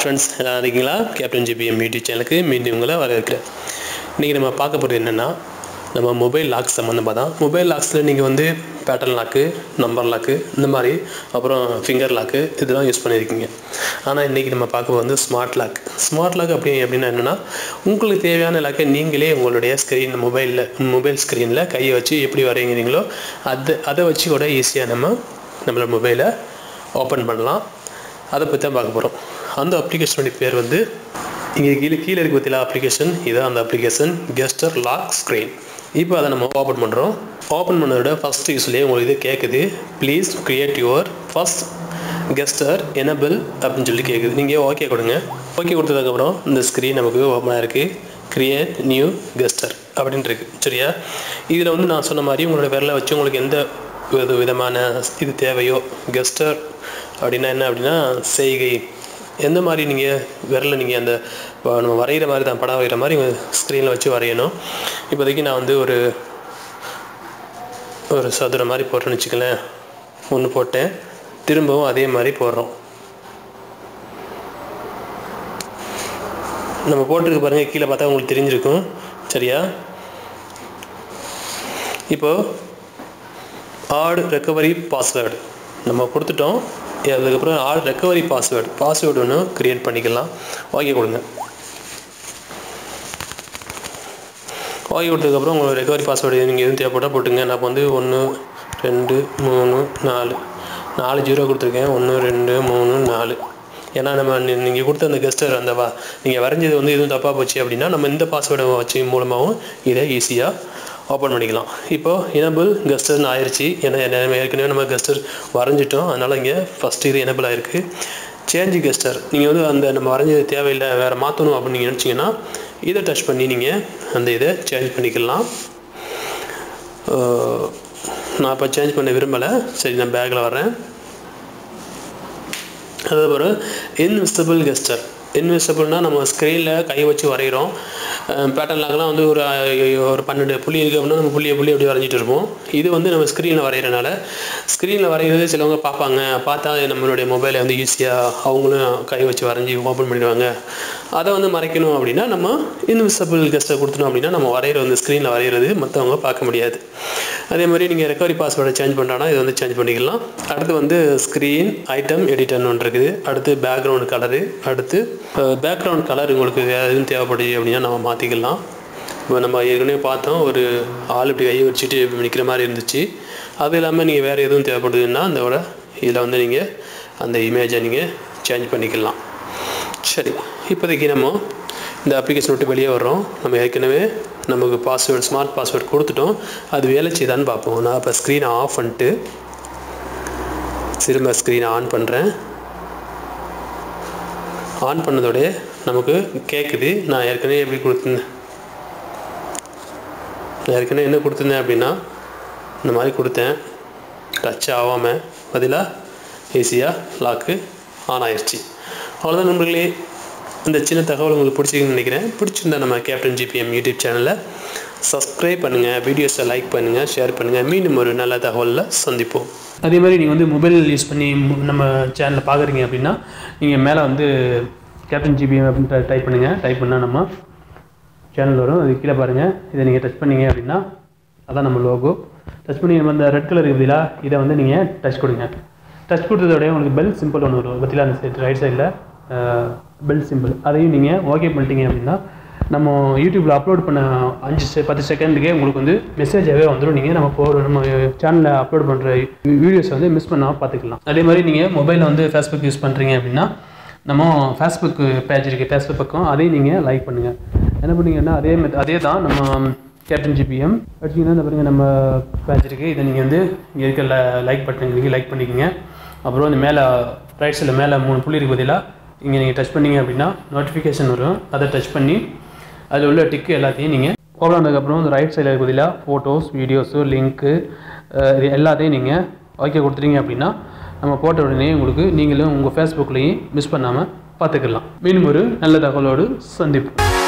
friends எல்லாம் இருக்கீங்களா captain GBM YouTube சேனலுக்கு மீண்டும் உங்களை வரவேற்கிறேன் இன்றைக்கி நம்ம பார்க்க போகிறது என்னென்னா நம்ம மொபைல் லாக் சம்மந்தமாக தான் மொபைல் லாக்ஸில் நீங்கள் வந்து பேட்டர்ன் லாக்கு நம்பர் லாக்கு இந்த மாதிரி அப்புறம் ஃபிங்கர் லாக்கு இதெல்லாம் யூஸ் பண்ணியிருக்கீங்க ஆனால் இன்றைக்கி நம்ம பார்க்க வந்து ஸ்மார்ட் லாக் ஸ்மார்ட் லாக் அப்படி அப்படின்னா என்னென்னா உங்களுக்கு தேவையான லாக்கை நீங்களே உங்களுடைய ஸ்க்ரீன் மொபைலில் மொபைல் ஸ்க்ரீனில் கையை வச்சு எப்படி வரைங்கிறீங்களோ அதை அதை வச்சு கூட ஈஸியாக நம்ம நம்மளோட மொபைலை ஓப்பன் பண்ணலாம் அதை பற்றி தான் பார்க்க போகிறோம் அந்த அப்ளிகேஷனுடைய பேர் வந்து இங்கே கீழே கீழே இருக்க பற்றில அப்ளிகேஷன் இதான் அந்த அப்ளிகேஷன் கெஸ்டர் லாக் ஸ்க்ரீன் இப்போ அதை நம்ம ஓப்பன் பண்ணுறோம் ஓப்பன் பண்ணதோட ஃபஸ்ட் யூஸ்லேயே உங்களுக்கு இது கேட்குது please create your first gesture enable அப்படின்னு சொல்லி கேட்குது நீங்கள் ஓகே கொடுங்க ஓகே கொடுத்ததுக்கப்புறம் இந்த ஸ்க்ரீன் நமக்கு ஓப்பனாக இருக்குது கிரியேட் நியூ கெஸ்டர் அப்படின்ட்டு இருக்கு சரியா இதில் வந்து நான் சொன்ன மாதிரி உங்களோட விரலை வச்சு உங்களுக்கு எந்த வித விதமான இது தேவையோ கெஸ்டர் அப்படின்னா என்ன அப்படின்னா செய்கை எந்த மாதிரி நீங்கள் விரலை நீங்கள் அந்த இப்போ நம்ம வரைகிற மாதிரி தான் படம் வரைகிற மாதிரி உங்கள் ஸ்க்ரீனில் வச்சு வரையணும் இப்போதைக்கு நான் வந்து ஒரு ஒரு சதுரம் மாதிரி போட்டேன்னு வச்சுக்கலேன் ஒன்று போட்டேன் திரும்பவும் அதே மாதிரி போடுறோம் நம்ம போட்டிருக்கு பாருங்கள் கீழே பார்த்தா உங்களுக்கு தெரிஞ்சிருக்கும் சரியா இப்போது ஆடு ரெக்கவரி பாஸ்வேர்டு நம்ம கொடுத்துட்டோம் அதுக்கப்புறம் ஆடு ரெக்கவரி பாஸ்வேர்டு பாஸ்வேர்டு ஒன்று க்ரியேட் பண்ணிக்கலாம் ஓகே கொடுங்க ஓகே கொடுத்ததுக்கப்புறம் உங்களுக்கு ரெக்கவரி பாஸ்வேர்டு நீங்கள் எதுவும் தேவைப்பட்டால் போட்டுங்க நான் இப்போ வந்து ஒன்று ரெண்டு மூணு நாலு நாலு ஜீரோ கொடுத்துருக்கேன் ஒன்று ரெண்டு மூணு நாலு ஏன்னா நம்ம நீங்கள் கொடுத்த அந்த கெஸ்டர் அந்த வா நீங்கள் வரைஞ்சது வந்து எதுவும் தப்பாக போச்சு அப்படின்னா நம்ம இந்த பாஸ்வேர்டை வச்சு மூலமாகவும் இதை ஈஸியாக ஓப்பன் பண்ணிக்கலாம் இப்போது எனபிள் கெஸ்டர்னு ஆயிடுச்சு ஏன்னா என்ன ஏற்கனவே நம்ம கெஸ்டர் வரைஞ்சிட்டோம் அதனால் இங்கே ஃபஸ்ட்டு இது எனபிள் ஆயிருக்கு சேஞ்சு கெஸ்டர் நீங்கள் வந்து அந்த நம்ம வரைஞ்சது தேவையில்லை வேறு மாற்றணும் அப்படின்னு நீங்கள் நினச்சிங்கன்னா இதை டச் பண்ணி நீங்கள் அந்த இதை சேஞ்ச் பண்ணிக்கலாம் நான் இப்போ சேஞ்ச் பண்ண விரும்பலை சரி நான் பேக்கில் வரேன் அதுக்கப்புறம் இன்விசிபிள் கெஸ்டர் இன்விசிபிள்னால் நம்ம ஸ்க்ரீனில் கை வச்சு வரைகிறோம் பேட்டர்ன் லாக்லாம் வந்து ஒரு ஒரு பன்னெண்டு புள்ளி இருக்குது அப்படின்னா நம்ம புள்ளியை புள்ளி அப்படி வரைஞ்சிட்டு இருப்போம் இது வந்து நம்ம ஸ்க்ரீனில் வரைகிறனால ஸ்க்ரீனில் வரைகிறது சிலவங்க பார்ப்பாங்க பார்த்தா நம்மளுடைய மொபைலை வந்து ஈஸியாக அவங்களும் கை வச்சு வரைஞ்சி ஓப்பன் பண்ணிடுவாங்க அதை வந்து மறைக்கணும் அப்படின்னா நம்ம இன்விசிபிள் கெஸ்ட்டை கொடுத்தோம் அப்படின்னா நம்ம வரைகிற வந்து ஸ்க்ரீனில் வரைகிறது மற்றவங்க பார்க்க முடியாது அதே மாதிரி நீங்கள் ரெக்கவரி பாஸ்வேர்டை சேஞ்ச் பண்ணுறாங்கன்னா இது வந்து சேஞ்ச் பண்ணிக்கலாம் அடுத்து வந்து ஸ்க்ரீன் ஐட்டம் எடிட்டர்னு ஒன்று இருக்குது அடுத்து பேக்ரவுண்ட் கலரு அடுத்து பேக்ரவுண்ட் கலர் உங்களுக்கு எதுவும் தேவைப்படுது அப்படின்னா நம்ம மாற்றிக்கலாம் இப்போ நம்ம ஏற்கனவே பார்த்தோம் ஒரு ஆள் இப்படி கையை வச்சுட்டு நிற்கிற மாதிரி இருந்துச்சு அது இல்லாமல் நீங்கள் வேறு எதுவும் தேவைப்படுதுன்னா அதோட இதில் வந்து நீங்கள் அந்த இமேஜை நீங்கள் சேஞ்ச் பண்ணிக்கலாம் சரி இப்போதைக்கு நம்ம இந்த அப்ளிகேஷன் விட்டு வெளியே வர்றோம் நம்ம ஏற்கனவே நமக்கு பாஸ்வேர்டு ஸ்மார்ட் பாஸ்வேர்டு கொடுத்துட்டோம் அது வேலை செய்தான்னு பார்ப்போம் நான் இப்போ ஸ்க்ரீனை ஆஃப் பண்ணிட்டு திரும்ப ஸ்க்ரீனை ஆன் பண்ணுறேன் ஆன் பண்ணதோட நமக்கு கேட்குது நான் ஏற்கனவே எப்படி கொடுத்துருந்தேன் நான் ஏற்கனவே என்ன கொடுத்துருந்தேன் அப்படின்னா இந்த மாதிரி கொடுத்தேன் டச் ஆகாமல் பதிலாக ஈஸியாக லாக்கு ஆன் ஆயிடுச்சு அவ்வளோதான் நண்பர்களே இந்த சின்ன தகவல் உங்களுக்கு பிடிச்சிருக்குன்னு நினைக்கிறேன் பிடிச்சிருந்தா நம்ம கேப்டன் ஜிபிஎம் யூடியூப் சேனலை சப்ஸ்கிரைப் பண்ணுங்கள் வீடியோஸை லைக் பண்ணுங்கள் ஷேர் பண்ணுங்கள் மீண்டும் ஒரு நல்ல தகவலில் சந்திப்போம் அதே மாதிரி நீங்கள் வந்து மொபைல் யூஸ் பண்ணி நம்ம சேனலில் பார்க்குறீங்க அப்படின்னா நீங்கள் மேலே வந்து கேப்டன் ஜிபிஎம் அப்படின்னு டைப் பண்ணுங்கள் டைப் பண்ணால் நம்ம சேனல் வரும் அது கீழே பாருங்கள் இதை நீங்கள் டச் பண்ணீங்க அப்படின்னா அதான் நம்ம லோகோ டச் பண்ணி நம்ம இந்த ரெட் கலர் இருக்குதுல இதை வந்து நீங்கள் டச் கொடுங்க டச் கொடுத்ததோடய உங்களுக்கு பெல் சிம்பிள் ஒன்று வரும் பற்றில அந்த சைட் ரைட் சைடில் பெல் சிம்பிள் அதையும் நீங்கள் ஓகே பண்ணிட்டீங்க அப்படின்னா நம்ம யூடியூப்பில் அப்லோட் பண்ண அஞ்சு செ பத்து செகண்டுக்கே உங்களுக்கு வந்து மெசேஜாகவே வந்துடும் நீங்கள் நம்ம போகிற நம்ம சேனலில் அப்லோட் பண்ணுற வீடியோஸை வந்து மிஸ் பண்ணாமல் பார்த்துக்கலாம் அதே மாதிரி நீங்கள் மொபைலில் வந்து ஃபேஸ்புக் யூஸ் பண்ணுறீங்க அப்படின்னா நம்ம ஃபேஸ்புக் பேஜ் இருக்குது ஃபேஸ்புக் பக்கம் அதையும் நீங்கள் லைக் பண்ணுங்கள் என்ன பண்ணீங்கன்னா அதே மெத் அதே தான் நம்ம கேப்டன் ஜிபிஎம் வச்சிங்கன்னா இந்த பாருங்கள் நம்ம பேஜ் இருக்குது இதை நீங்கள் வந்து இங்கே இருக்க லைக் பட்டன் நீங்கள் லைக் பண்ணிக்கோங்க அப்புறம் இந்த மேலே ரைட் சைடில் மேலே மூணு புள்ளி இருக்கு பதிலாக இங்கே நீங்கள் டச் பண்ணீங்க அப்படின்னா நோட்டிஃபிகேஷன் வரும் அதை டச் பண்ணி அதில் உள்ள டிக்கு எல்லாத்தையும் நீங்கள் ஓப்பன் ஆனதுக்கப்புறம் இந்த ரைட் சைடில் இருக்க பதிலாக ஃபோட்டோஸ் வீடியோஸு லிங்க்கு இது எல்லாத்தையும் நீங்கள் ஓகே கொடுத்துட்டீங்க அப்படின்னா நம்ம போட்ட உடனே உங்களுக்கு நீங்களும் உங்கள் ஃபேஸ்புக்லேயும் மிஸ் பண்ணாமல் பார்த்துக்கலாம் மீண்டும் ஒரு நல்ல தகவலோடு சந்திப்போம்